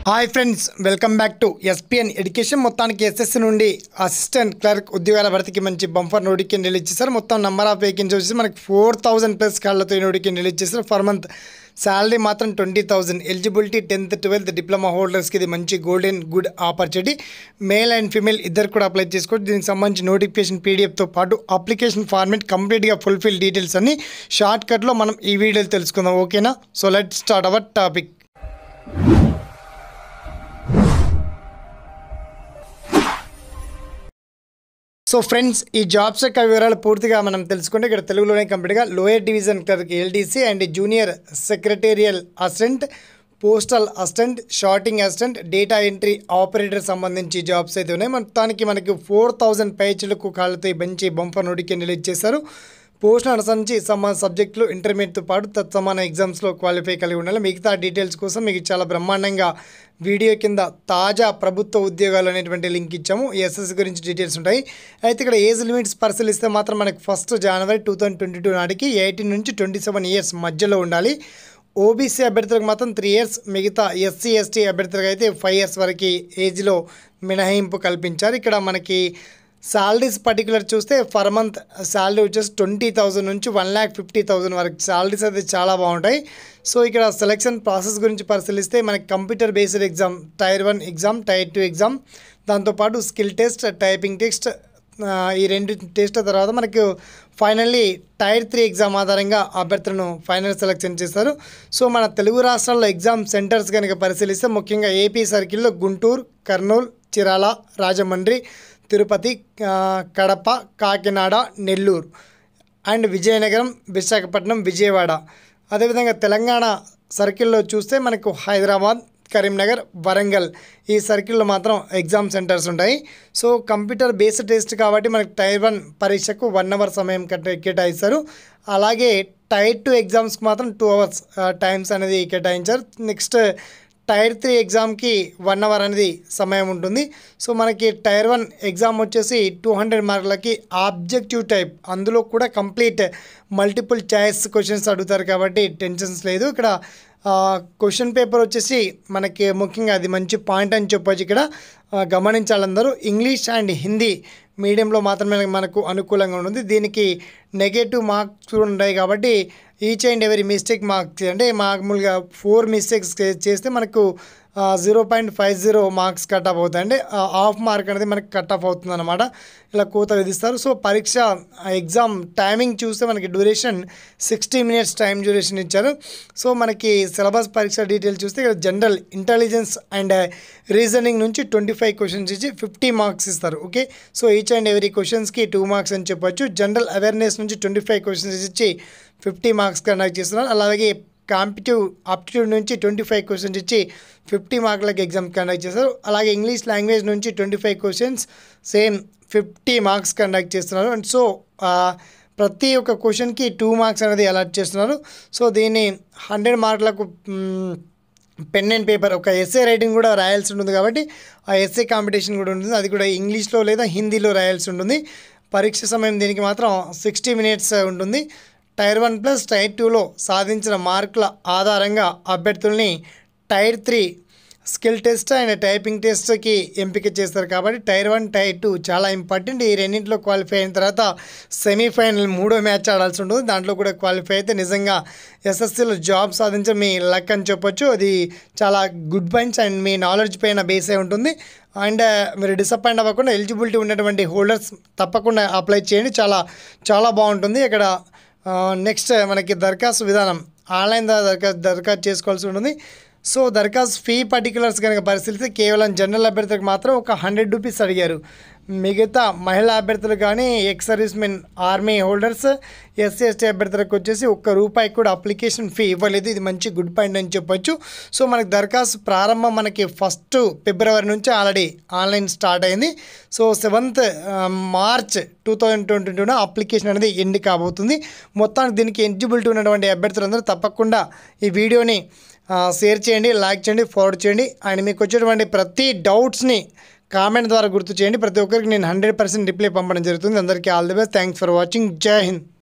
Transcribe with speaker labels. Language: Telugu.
Speaker 1: hi friends welcome back to SPN education మొత్తానికి ఎస్ఎస్సి నుండి అసిస్టెంట్ క్లర్క్ ఉద్యోగాల భర్తీకి మంచి బంఫర్ నోటిఫికేషన్ రిలీజ్ చేశారు మొత్తం నెంబర్ ఆఫ్ వేకెన్సీ వచ్చేసి మనకి ఫోర్ థౌసండ్ ప్లస్ కాళ్ళతో నోటిఫికేషన్ రిలీజ్ చేశారు ఫర్ మంత్ శాలరీ మాత్రం twenty thousand eligibility tenth twelfth diploma హోల్డర్స్కి ఇది మంచి golden good opportunity male and female ఇద్దరు కూడా అప్లై చేసుకోవచ్చు దీనికి సంబంధించి నోటిఫికేషన్ పీడిఎఫ్తో పాటు అప్లికేషన్ ఫార్మేట్ కంప్లీట్గా ఫుల్ఫిల్ డీటెయిల్స్ అన్ని షార్ట్ కట్లో మనం ఈ వీడియోలో తెలుసుకుందాం ఓకేనా so let start our topic so friends ఈ జాబ్స్ యొక్క వివరాలు పూర్తిగా మనం తెలుసుకుంటే ఇక్కడ తెలుగులోనే కంప్లీట్గా lower division clerk LDC and junior secretarial assistant postal assistant sorting assistant data entry operator సంబంధించి జాబ్స్ అయితే ఉన్నాయి మొత్తానికి మనకి ఫోర్ థౌజండ్ పైచులకు కాళ్ళతో ఈ మంచి బంపర్ నోటికి రిలీజ్ చేశారు పోస్ట్ అనుసరించి సమాన సబ్జెక్టులు ఇంటర్మీడియట్తో పాటు తత్సమాన ఎగ్జామ్స్లో క్వాలిఫై కలిగి ఉండాలి మిగతా డీటెయిల్స్ కోసం మీకు చాలా బ్రహ్మాండంగా వీడియో కింద తాజా ప్రభుత్వ ఉద్యోగాలు అనేటువంటి లింక్ ఇచ్చాము ఎస్ఎస్ గురించి డీటెయిల్స్ ఉంటాయి అయితే ఇక్కడ ఏజ్ లిమిట్స్ పరిశీలిస్తే మాత్రం మనకి first January two thousand twenty two నాటికి ఎయిటీన్ నుంచి ట్వంటీ సెవెన్ ఇయర్స్ మధ్యలో ఉండాలి ఓబీసీ అభ్యర్థులకు మాత్రం త్రీ ఇయర్స్ మిగతా ఎస్సీ ఎస్టీ అభ్యర్థులకు అయితే ఫైవ్ ఇయర్స్ వరకు ఏజ్లో మినహాయింపు కల్పించారు ఇక్కడ మనకి శాలరీస్ పర్టికులర్ చూస్తే ఫర్ మంత్ శాలరీ వచ్చేసి ట్వంటీ థౌజండ్ నుంచి వన్ ల్యాక్ ఫిఫ్టీ థౌజండ్ వరకు శాలరీస్ అయితే చాలా బాగుంటాయి సో ఇక్కడ సెలక్షన్ ప్రాసెస్ గురించి పరిశీలిస్తే మనకి computer based exam tier one exam tier two exam దాంతోపాటు స్కిల్ టెస్ట్ టైపింగ్ టెస్ట్ ఆ, ఈ రెండు టెస్ట్ తర్వాత మనకు ఫైనల్లీ టైర్ త్రీ ఎగ్జామ్ ఆధారంగా అభ్యర్థులను ఫైనల్ సెలెక్షన్ చేస్తారు సో మన తెలుగు రాష్ట్రాల్లో ఎగ్జామ్ సెంటర్స్ కనుక పరిశీలిస్తే ముఖ్యంగా ఏపీ సర్కిల్లో గుంటూరు కర్నూలు చిరాల రాజమండ్రి తిరుపతి ఆ, కడప కాకినాడ నెల్లూరు అండ్ విజయనగరం విశాఖపట్నం విజయవాడ అదేవిధంగా తెలంగాణ సర్కిల్లో చూస్తే మనకు హైదరాబాద్ కరీంనగర్ వరంగల్ ఈ సర్కిల్లో మాత్రం ఎగ్జామ్ సెంటర్స్ ఉంటాయి సో కంప్యూటర్ బేస్డ్ టెస్ట్ కాబట్టి మనకి టైర్ వన్ పరీక్షకు వన్ అవర్ సమయం కేటా- కేటాయిస్తారు అలాగే టైర్ టూ ఎగ్జామ్స్కి మాత్రం టూ అవర్స్ టైమ్స్ అనేది కేటాయించారు నెక్స్ట్ టైర్ త్రీ ఎగ్జామ్కి వన్ అవర్ అనేది సమయం ఉంటుంది సో మనకి టైర్ వన్ ఎగ్జామ్ వచ్చేసి టూ హండ్రెడ్ మార్కులకి ఆబ్జెక్టివ్ టైప్ అందులో కూడా కంప్లీట్ మల్టిపుల్ చాయిస్ క్వశ్చన్స్ అడుగుతారు కాబట్టి టెన్షన్స్ లేదు ఇక్కడ క్వశ్చన్ పేపర్ వచ్చేసి మనకి ముఖ్యంగా అది మంచి పాయింట్ అని చెప్పొచ్చు ఇక్కడ ఆ, గమనించాలందరూ ఇంగ్లీష్ అండ్ హిందీ మీడియంలో మాత్రమే మనకు అనుకూలంగా ఉంటుంది దీనికి నెగటివ్ మార్క్స్ కూడా ఉంటాయి కాబట్టి each and every mistake marks అంటే మామూలుగా ఫోర్ మిస్టేక్స్ చేస్తే మనకు zero point five zero marks cut off అవుతాయి అంటే హాఫ్ మార్క్ అనేది మనకి కట్ ఆఫ్ అవుతుంది అనమాట ఇలా కోత విధిస్తారు సో పరీక్ష ఎగ్జామ్ టైమింగ్ చూస్తే మనకి duration sixty minutes time duration ఇచ్చారు సో మనకి సిలబస్ పరీక్ష డీటెయిల్స్ చూస్తే ఇక్కడ జనరల్ ఇంటెలిజెన్స్ అండ్ రీజనింగ్ నుంచి ట్వంటీ ఫైవ్ క్వశ్చన్స్ ఇచ్చి ఫిఫ్టీ మార్క్స్ ఇస్తారు okay so each and every క్వశ్చన్స్కి టూ మార్క్స్ అని చెప్పొచ్చు జనరల్ అవేర్నెస్ నుంచి ట్వంటీ ఫైవ్ క్వశ్చన్స్ ఇచ్చి ఫిఫ్టీ మార్క్స్ కండక్ట్ చేస్తున్నారు అలాగే కాంపిటివ్ ఆప్టిట్యూడ్ నుంచి ట్వంటీ ఫైవ్ క్వశ్చన్స్ ఇచ్చి ఫిఫ్టీ మార్కులకి ఎగ్జామ్ కండక్ట్ చేస్తారు అలాగే ఇంగ్లీష్ లాంగ్వేజ్ నుంచి twenty five questions same fifty marks conduct చేస్తున్నారు అండ్ సో ప్రతి ఒక్క క్వశ్చన్కి టూ మార్క్స్ అనేది అలాట్ చేస్తున్నారు సో దీన్ని హండ్రెడ్ మార్కులకు పెన్ అండ్ పేపర్ ఒక ఎస్ఏ రైటింగ్ కూడా రాయాల్సి ఉంటుంది కాబట్టి ఆ ఎస్ఏ కాంపిటీషన్ కూడా ఉంటుంది అది కూడా ఇంగ్లీష్లో లేదా హిందీలో రాయాల్సి ఉంటుంది పరీక్ష సమయం దీనికి మాత్రం సిక్స్టీ మినిట్స్ ఉంటుంది టైర్ వన్ ప్లస్ టైర్ టూలో సాధించిన మార్కుల ఆధారంగా అభ్యర్థుల్ని tier three skill test and typing టెస్ట్కి ఎంపిక చేస్తారు కాబట్టి టైర్ వన్ టైర్ టూ చాలా ఇంపార్టెంట్ ఈ రెండింటిలో క్వాలిఫై అయిన తర్వాత సెమీఫైనల్ మూడో మ్యాచ్ ఆడాల్సి ఉంటుంది దాంట్లో కూడా క్వాలిఫై అయితే నిజంగా ఎస్ఎస్సీలో జాబ్ సాధించే మీ లక్ అని చెప్పొచ్చు అది చాలా గుడ్ పాయింట్స్ అండ్ మీ నాలెడ్జ్ పైన బేస్ అయి ఉంటుంది అండ్ మీరు డిసప్పాయింట్ అవ్వకుండా ఎలిజిబిలిటీ ఉన్నటువంటి హోల్డర్స్ తప్పకుండా అప్లై చేయండి చాలా చాలా బాగుంటుంది ఇక్కడ నెక్స్ట్ మనకి దరఖాస్తు విధానం ఆన్లైన్ ద్వారా దరఖాస్తు దరఖాస్తు చేసుకోవాల్సి ఉంటుంది సో దరఖాస్తు ఫీ పర్టికులర్స్ కనుక పరిశీలిస్తే కేవలం జనరల్ అభ్యర్థులకు మాత్రం ఒక హండ్రెడ్ రూపీస్ అడిగారు మిగతా మహిళా అభ్యర్థులు కానీ ex servicemen army holders SC ST అభ్యర్థులకు వచ్చేసి ఒక్క రూపాయి కూడా అప్లికేషన్ ఫీ ఇవ్వలేదు ఇది మంచి గుడ్ పాయింట్ అని చెప్పొచ్చు సో మనకి దరఖాస్తు ప్రారంభం మనకి ఫస్ట్ ఫిబ్రవరి నుంచి ఆల్రెడీ ఆన్లైన్ స్టార్ట్ అయింది so seventh March two thousand twenty టూన అప్లికేషన్ అనేది ఎండ్ కాబోతుంది మొత్తానికి దీనికి ఎలిజిబిలిటీ ఉన్నటువంటి అభ్యర్థులందరూ తప్పకుండా ఈ వీడియోని ఆ, షేర్ చేయండి లైక్ చేయండి ఫార్వర్డ్ చేయండి అండ్ మీకు వచ్చేటువంటి ప్రతి డౌట్స్ని కామెంట్ ద్వారా గుర్తు చేయండి ప్రతి ఒక్కరికి నేను హండ్రెడ్ పర్సెంట్ రిప్లై పంపడం జరుగుతుంది అందరికీ all the best thanks for watching జై హింద్